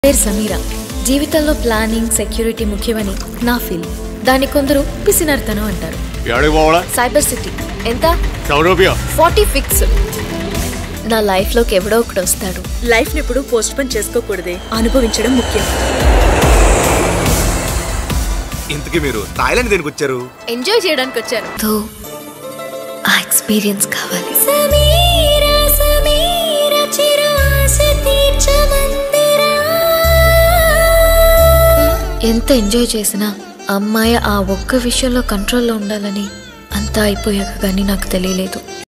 పేరు సమీరా జీవితంలో planning security ముఖ్యమని నా ఫీల్ దాని కొందరు పిసినర్తనం అంటారు ఎక్కడికి పోవాలా సైబర్ సిటీ ఎంత సౌరభ్య ఫార్టీ ఫిక్స్ నా లైఫ్లోకి ఎవడో ఒకడు వస్తాడు లైఫ్ ని ఎప్పుడు పోస్ట్ పోన్ చేసుకోకూడదే అనుభవించడం ముఖ్యం ఇంతకీ మీరు థాయిలాండ్ దేనికి వచ్చారు ఎంజాయ్ చేయడానికి వచ్చాను తో ఆ ఎక్స్పీరియన్స్ కావాలి ఎంత ఎంజాయ్ చేసినా అమ్మాయి ఆ ఒక్క విషయంలో కంట్రోల్లో ఉండాలని అంతా అయిపోయాక కానీ నాకు తెలియలేదు